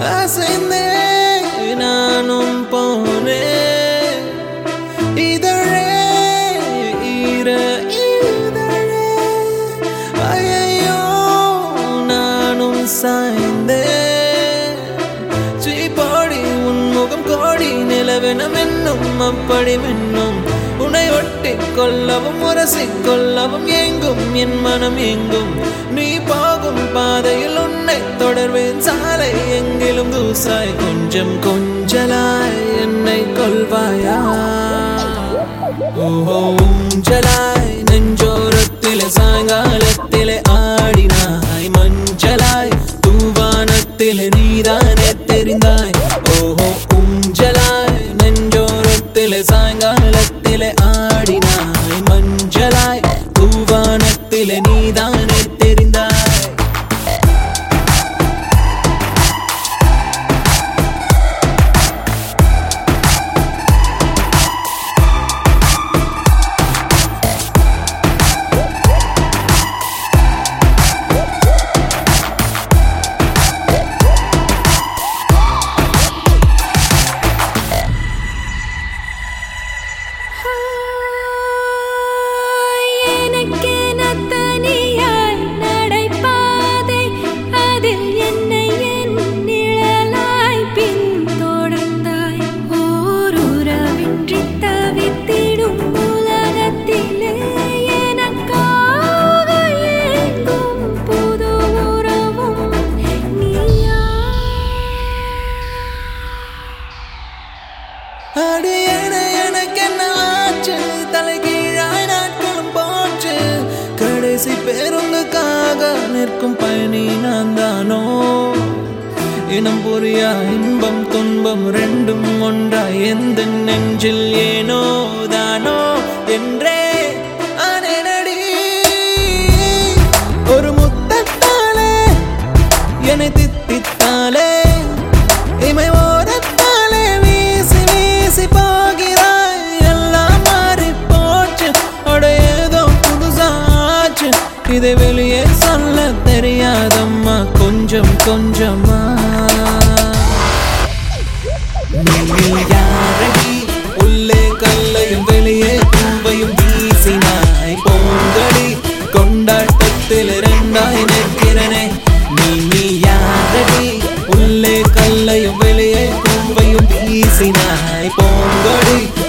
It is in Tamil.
அசைந்தே நானும் போனேன் இதழே ஈர இதழே ஐயோ நானும் சாய்ந்தேன் சீப்பாடி உன் முகம் கோடி நிலவென மின்னும் அப்படி மின்னும் உன்னை ஒட்டி கொள்ளவும் உரசிக் கொள்ளவும் எங்கும் என் மனம் எங்கும் நீ போகும் பாதையில் உன்னை தொடர்வேன் சாலை எங்கிலும் தூசாய் கொஞ்சம் கொஞ்சலாய் என்னை கொள்வாயா ஓஹோ ஊஞ்சலாய் நெஞ்சோரத்திலே சாயங்காலத்திலே ஆடினாய் மஞ்சளாய் தூவானத்திலே நீதானே தெரிந்தாய் ஓஹோ ஊஞ்சலாய் நெஞ்சோரத்திலே சாயங்காலத்திலே ஆடினாய் மஞ்சளாய் தூவானத்திலே நீதானே தெரிந்தாய் எனக்கென தனியாய் நடைபாதை அதில் என்னை என் நிழலாய் பின்தொடர்ந்தாய் ஓருறவின்றி தவித்திடும் உலகத்திலே எனக்காக ஏங்கும் புது உறவும் நீயா அடி என எனக்கு என்ன ஆச்சு தலைகீழாய் நாட்களும் போச்சு கடைசி பேருந்துக்காக நிற்கும் பயணி நான் தானோ இனம் புரியா இன்பம் துன்பம் ரெண்டும் ஒன்றாய் எந்த நெஞ்சில் ஏனோ தானோ என்றே ஆனேனடி ஒரு முத்தத்தாலே என்னை தித்தித்தாலே இமை ஓரத்தாலே வீசி வீசி போகிறாய் எல்லாம் மாறி போச்சு அட ஏதோ புதுசாச்சு இதை வெளியே சொல்ல தெரியாதம்மா கொஞ்சம் கொஞ்சமா நீ யாரடி உள்ளே கல்லையும் வெளியே பூவையும் வீசினாய் போங்கடி கொண்டாட்டத்தில் இரண்டாய் நிற்கிறனே நீ நீ யாரடி உள்ளே கல்லையும் வெளியே பூவையும் வீசினாய் போங்கடி